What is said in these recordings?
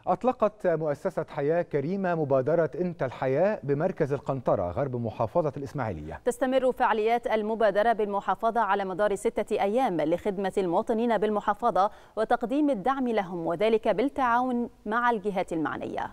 أطلقت مؤسسة حياة كريمة مبادرة أنت الحياة بمركز القنطرة غرب محافظة الإسماعيلية تستمر فعاليات المبادرة بالمحافظة على مدار ستة أيام لخدمة المواطنين بالمحافظة وتقديم الدعم لهم وذلك بالتعاون مع الجهات المعنية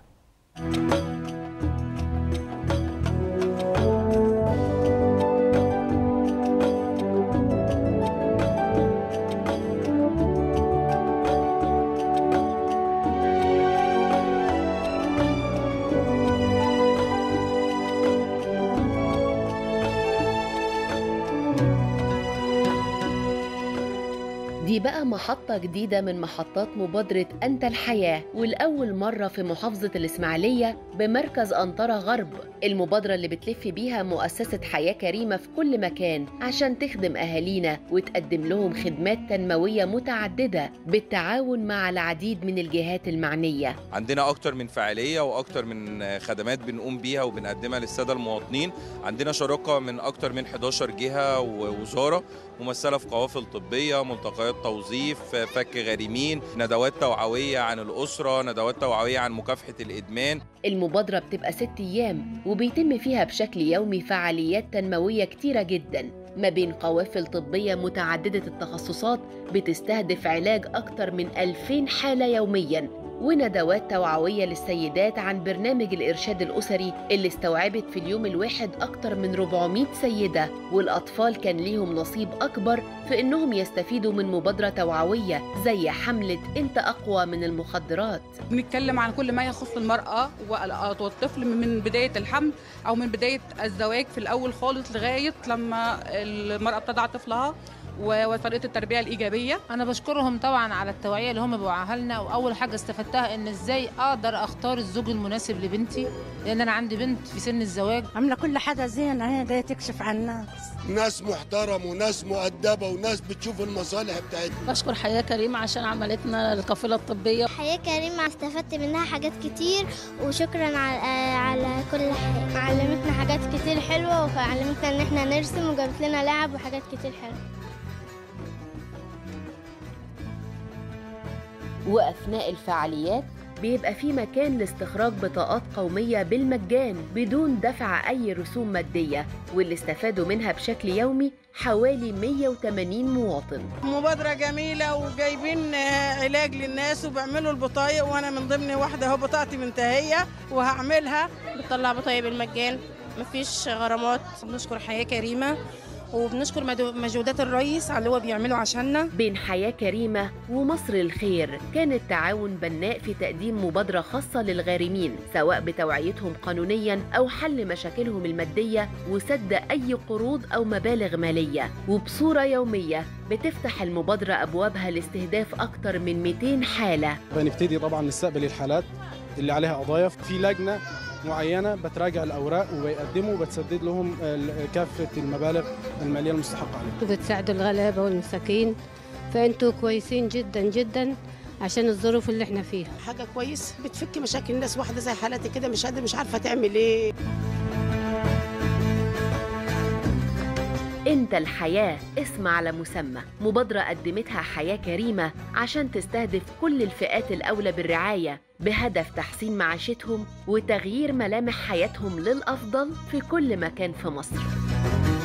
دي بقى محطة جديدة من محطات مبادرة أنت الحياة والأول مرة في محافظة الإسماعيلية بمركز أنطرة غرب المبادرة اللي بتلف بيها مؤسسة حياة كريمة في كل مكان عشان تخدم أهالينا وتقدم لهم خدمات تنموية متعددة بالتعاون مع العديد من الجهات المعنية عندنا اكتر من فعاليه واكتر من خدمات بنقوم بيها وبنقدمها للساده المواطنين عندنا شراكه من اكتر من 11 جهه ووزاره ممثله في قوافل طبيه ملتقيات توظيف فك غارمين ندوات توعويه عن الاسره ندوات توعويه عن مكافحه الادمان المبادرة بتبقى ست أيام وبيتم فيها بشكل يومي فعاليات تنموية كتيرة جدا ما بين قوافل طبية متعددة التخصصات بتستهدف علاج أكتر من 2000 حالة يومياً وندوات توعوية للسيدات عن برنامج الإرشاد الأسري اللي استوعبت في اليوم الواحد أكتر من 400 سيدة والأطفال كان ليهم نصيب أكبر في إنهم يستفيدوا من مبادرة توعوية زي حملة أنت أقوى من المخدرات بنتكلم عن كل ما يخص المرأة والطفل من بداية الحمل أو من بداية الزواج في الأول خالص لغاية لما المرأة بتضع طفلها وطريقه التربيه الايجابيه انا بشكرهم طبعا على التوعيه اللي هم بيوعوها لنا واول حاجه استفدتها ان ازاي اقدر اختار الزوج المناسب لبنتي لان انا عندي بنت في سن الزواج عامله كل حاجه زينه هي جايه تكشف عن الناس ناس محترم وناس مؤدبه وناس بتشوف المصالح بتاعتنا بشكر حياه كريمه عشان عملتنا القافله الطبيه حياه كريمه استفدت منها حاجات كتير وشكرا على على كل حاجه علمتنا حاجات كتير حلوه وعلمتنا ان احنا نرسم وجابت لنا لعب وحاجات كتير حلوه وأثناء الفعاليات بيبقى في مكان لاستخراج بطاقات قومية بالمجان بدون دفع أي رسوم مادية واللي استفادوا منها بشكل يومي حوالي 180 مواطن مبادرة جميلة وجايبين علاج للناس وبيعملوا البطايق وأنا من ضمن واحدة اهو بطاقتي منتهية وهعملها بتطلع بطايق بالمجان مفيش غرامات بنشكر حياة كريمة وبنشكر مجهودات الرئيس على اللي هو بيعمله عشاننا بين حياة كريمة ومصر الخير كان التعاون بناء في تقديم مبادرة خاصة للغارمين سواء بتوعيتهم قانونيا أو حل مشاكلهم المادية وسد أي قروض أو مبالغ مالية وبصورة يومية بتفتح المبادرة أبوابها لاستهداف أكثر من 200 حالة بنبتدي طبعا نستقبل الحالات اللي عليها قضايا في لجنة معينه بتراجع الاوراق وبيقدموا وبتسدد لهم كافه المبالغ الماليه المستحقه عليهم. وبتساعدوا الغلابه والمساكين فانتوا كويسين جدا جدا عشان الظروف اللي احنا فيها. حاجه كويس بتفك مشاكل الناس واحده زي حالتي كده مش قادره مش عارفه تعمل ايه. انت الحياة اسم على مسمى مبادرة قدمتها حياة كريمة عشان تستهدف كل الفئات الأولى بالرعاية بهدف تحسين معيشتهم وتغيير ملامح حياتهم للأفضل في كل مكان في مصر